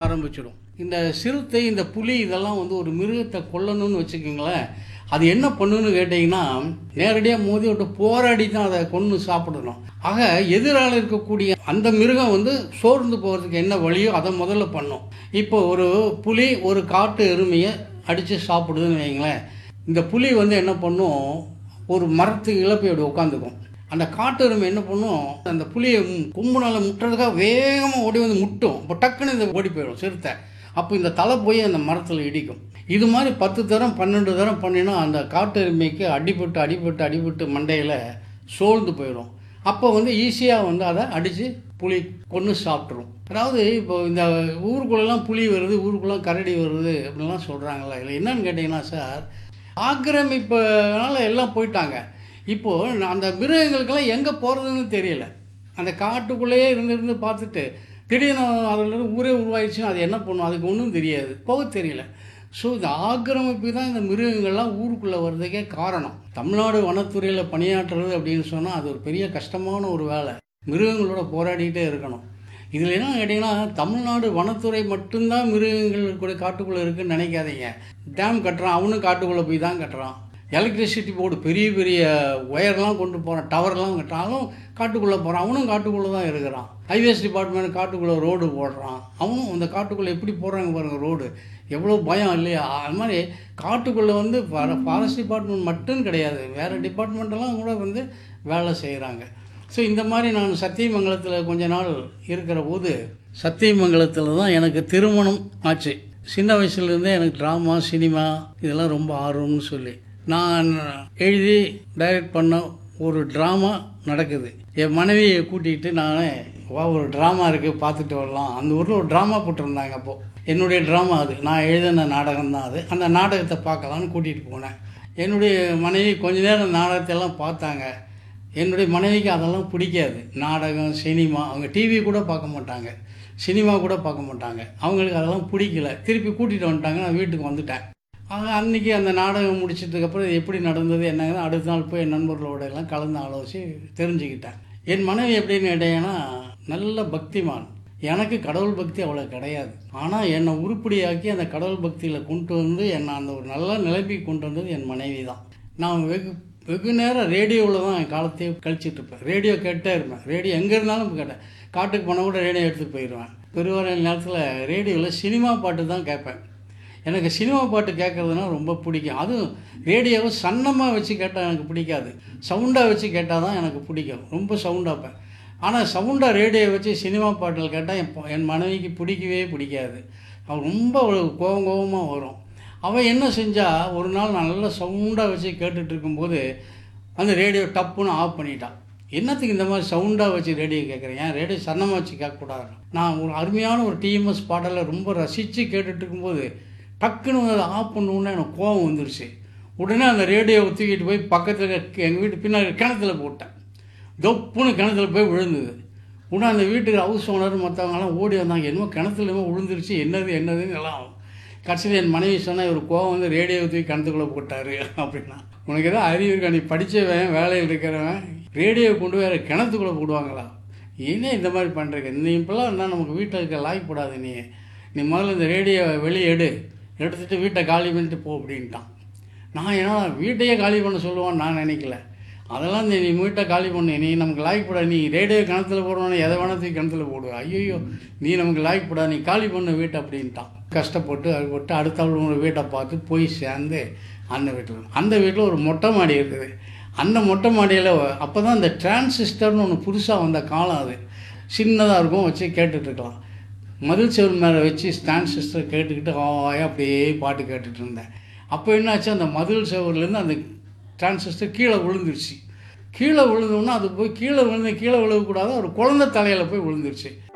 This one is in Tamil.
ஆரம்பிச்சிடும் இந்த சிறுத்தை இந்த புலி இதெல்லாம் வந்து ஒரு மிருகத்தை கொல்லணும்னு வச்சுக்கோங்களேன் அது என்ன பண்ணுன்னு கேட்டிங்கன்னா நேரடியாக மோதி விட்டு போராடி தான் அதை கொன்று சாப்பிடணும் ஆக எதிரால் இருக்கக்கூடிய அந்த மிருகம் வந்து சோர்ந்து போகிறதுக்கு என்ன வழியோ அதை முதல்ல பண்ணும் இப்போ ஒரு புலி ஒரு காட்டு எருமையை அடித்து சாப்பிடுதுன்னு வைங்களேன் இந்த புலி வந்து என்ன பண்ணும் ஒரு மரத்துக்கு இழப்பை அப்படி உட்காந்துக்கும் அந்த காட்டு எருமை என்ன பண்ணும் அந்த புலியை கொம்புனால முட்டுறதுக்காக வேகமாக ஓடி வந்து முட்டும் இப்போ டக்குன்னு இந்த ஓடி போயிடும் சிறுத்தை அப்போ இந்த தலை போய் அந்த மரத்தில் இடிக்கும் இது மாதிரி பத்து தரம் பன்னெண்டு தரம் பண்ணினா அந்த காட்டு எருமைக்கு அடிபட்டு அடிபட்டு அடிபட்டு மண்டையில் சோர்ந்து போயிடும் அப்போ வந்து ஈஸியாக வந்து அதை அடித்து புலி கொன்று சாப்பிட்ரும் அதாவது இப்போ இந்த ஊருக்குள்ளெல்லாம் புலி வருது ஊருக்குள்ளே கரடி வருது அப்படின்லாம் சொல்கிறாங்களா இல்லை என்னன்னு கேட்டிங்கன்னா சார் ஆக்கிரமிப்புனால எல்லாம் போயிட்டாங்க இப்போது அந்த மிருகங்களுக்கெல்லாம் எங்கே போகிறதுன்னு தெரியல அந்த காட்டுக்குள்ளேயே இருந்து இருந்து பார்த்துட்டு திடீர்னு அதில் ஊரே உருவாயிடுச்சுன்னா அது என்ன பண்ணும் அதுக்கு ஒன்றும் தெரியாது போக தெரியல ஸோ இந்த ஆக்கிரமிப்பு தான் இந்த மிருகங்கள்லாம் ஊருக்குள்ளே வர்றதுக்கே காரணம் தமிழ்நாடு வனத்துறையில் பணியாற்றுறது அப்படின்னு சொன்னால் அது ஒரு பெரிய கஷ்டமான ஒரு வேலை மிருகங்களோட போராடிக்கிட்டே இருக்கணும் இதில் என்ன கேட்டிங்கன்னா தமிழ்நாடு வனத்துறை மட்டும்தான் மிருகங்கள் கூட காட்டுக்குள்ளே இருக்குன்னு நினைக்காதீங்க டேம் கட்டுறான் அவனும் காட்டுக்குள்ளே போய் தான் கட்டுறான் எலக்ட்ரிசிட்டி போர்டு பெரிய பெரிய ஒயர்லாம் கொண்டு போகிறான் டவர்லாம் கட்டுறாலும் காட்டுக்குள்ளே போகிறான் அவனும் காட்டுக்குள்ளே தான் இருக்கிறான் ஹைவேஸ் டிபார்ட்மெண்ட் காட்டுக்குள்ளே ரோடு போடுறான் அவனும் அந்த காட்டுக்குள்ளே எப்படி போடுறாங்க பாருங்கள் ரோடு எவ்வளோ பயம் இல்லையா அது மாதிரி காட்டுக்குள்ளே வந்து ஃபாரஸ்ட் டிபார்ட்மெண்ட் மட்டும் கிடையாது வேறு டிபார்ட்மெண்ட்டெல்லாம் கூட வந்து வேலை செய்கிறாங்க ஸோ இந்த மாதிரி நான் சத்தியமங்கலத்தில் கொஞ்ச நாள் இருக்கிற போது சத்தியமங்கலத்தில் தான் எனக்கு திருமணம் ஆச்சு சின்ன வயசுலேருந்தே எனக்கு ட்ராமா சினிமா இதெல்லாம் ரொம்ப ஆர்வம்னு சொல்லி நான் எழுதி டைரக்ட் பண்ண ஒரு ட்ராமா நடக்குது என் மனைவியை கூட்டிகிட்டு நான் வா ஒரு ட்ராமா இருக்குது பார்த்துட்டு வரலாம் அந்த ஊரில் ஒரு ட்ராமா போட்டிருந்தாங்க அப்போது என்னுடைய ட்ராமா அது நான் எழுதின நாடகம் தான் அது அந்த நாடகத்தை பார்க்கலான்னு கூட்டிகிட்டு போனேன் என்னுடைய மனைவி கொஞ்ச நேரம் நாடகத்தையெல்லாம் பார்த்தாங்க என்னுடைய மனைவிக்கு அதெல்லாம் பிடிக்காது நாடகம் சினிமா அவங்க டிவி கூட பார்க்க மாட்டாங்க சினிமா கூட பார்க்க மாட்டாங்க அவங்களுக்கு அதெல்லாம் பிடிக்கல திருப்பி கூட்டிகிட்டு வந்துட்டாங்க நான் வீட்டுக்கு வந்துட்டேன் ஆக அன்றைக்கி அந்த நாடகம் முடிச்சதுக்கப்புறம் இது எப்படி நடந்தது என்னங்கன்னா அடுத்த நாள் போய் என் நண்பர்களோட எல்லாம் கலந்து ஆலோசி தெரிஞ்சுக்கிட்டேன் என் மனைவி எப்படின்னு கேட்டீங்கன்னா நல்ல பக்திமான் எனக்கு கடவுள் பக்தி அவ்வளோ கிடையாது ஆனால் என்னை உருப்படியாக்கி அந்த கடவுள் பக்தியில் கொண்டு வந்து என்னை அந்த ஒரு நல்ல நிலைமைக்கு கொண்டு வந்தது என் மனைவி தான் நான் வெகு வெகு நேரம் ரேடியோவில் தான் என் காலத்தையே கழிச்சிட்டு இருப்பேன் ரேடியோ கேட்டே இருப்பேன் ரேடியோ எங்கே இருந்தாலும் கேட்டேன் காட்டுக்கு போனால் கூட ரேடியோ எடுத்துகிட்டு போயிடுவேன் பெருவார நேரத்தில் ரேடியோவில் சினிமா பாட்டு தான் கேட்பேன் எனக்கு சினிமா பாட்டு கேட்குறதுனா ரொம்ப பிடிக்கும் அதுவும் ரேடியோவை சன்னமாக வச்சு கேட்டால் எனக்கு பிடிக்காது சவுண்டாக வச்சு கேட்டால் தான் எனக்கு பிடிக்கும் ரொம்ப சவுண்டாப்பேன் ஆனால் சவுண்டாக ரேடியோ வச்சு சினிமா பாட்டில் கேட்டால் என் பொ- என் மனைவிக்கு பிடிக்கவே பிடிக்காது அவள் ரொம்ப அவளுக்கு கோவம் கோவமாக வரும் அவள் என்ன செஞ்சா ஒரு நாள் நான் நல்லா சவுண்டாக வச்சு கேட்டுட்டு இருக்கும்போது அந்த ரேடியோ டப்புன்னு ஆஃப் பண்ணிட்டான் என்னத்துக்கு இந்த மாதிரி சவுண்டாக வச்சு ரேடியோ கேட்குறேன் ஏன் ரேடியோ சன்னமாக வச்சு கேட்கக்கூடாது நான் ஒரு அருமையான ஒரு டிஎம்எஸ் பாடலை ரொம்ப ரசித்து கேட்டுட்டு இருக்கும்போது டக்குன்னு அதை ஆஃப் பண்ண எனக்கு கோவம் வந்துருச்சு உடனே அந்த ரேடியோவை தூக்கிட்டு போய் பக்கத்தில் எங்கள் வீட்டு பின்னாடி கிணத்துல போட்டேன் தொப்புன்னு கிணத்துல போய் விழுந்தது உடனே அந்த வீட்டுக்கு ஹவுஸ் ஓனர் மற்றவங்கலாம் ஓடி வந்தாங்க என்னமோ கிணத்துலமோ விழுந்துருச்சு என்னது என்னதுன்னு எல்லாம் கடைசியில் என் மனைவி சொன்னா இவர் கோவம் வந்து ரேடியோ தூக்கி கிணத்துக்குள்ளே போட்டாரு அப்படின்னா உனக்கு ஏதோ அறிவு இருக்கா நீ படித்தவன் வேலையில் இருக்கிறவன் ரேடியோ கொண்டு வேற கிணத்துக்குள்ளே போடுவாங்களா என்ன இந்த மாதிரி பண்ணுறீங்க நீ இப்போலாம் என்ன நமக்கு வீட்டில் இருக்க லாய்ப்படாது நீ நீ முதல்ல இந்த ரேடியோ வெளியே எடு எடுத்துட்டு வீட்டை காலி பண்ணிட்டு போ அப்படின்ட்டான் நான் என்ன வீட்டையே காலி பண்ண சொல்லுவான்னு நான் நினைக்கல அதெல்லாம் நீ நீ வீட்டை காலி பண்ணு நீ நமக்கு லாய்க்கு போடா நீ ரேடியோ கிணத்துல போடுவானு எதை வேணா தூக்கி கிணத்துல போடுவ ஐயோ நீ நமக்கு லாய்க்கு போடா நீ காலி பண்ணு வீட்டை அப்படின்ட்டான் கஷ்டப்பட்டு அது போட்டு அடுத்த ஒரு வீட்டை பார்த்து போய் சேர்ந்து அந்த வீட்டில் அந்த வீட்டில் ஒரு மொட்டை மாடி இருக்குது அந்த மொட்டை மாடியில் அப்போ தான் இந்த டிரான்சிஸ்டர்னு ஒன்று புதுசாக வந்த காலம் அது சின்னதாக இருக்கும் வச்சு கேட்டுட்ருக்கலாம் மதில் செவல் மேலே வச்சு ஸ்டாண்ட் சிஸ்டர் கேட்டுக்கிட்டு ஆயா அப்படியே பாட்டு கேட்டுட்டு இருந்தேன் அப்போ என்னாச்சு அந்த மதில் செவர்லேருந்து அந்த டிரான்சிஸ்டர் கீழே விழுந்துருச்சு கீழே விழுந்தோன்னா அது போய் கீழே விழுந்து கீழே விழுகக்கூடாது ஒரு குழந்தை தலையில் போய் விழுந்துருச்சு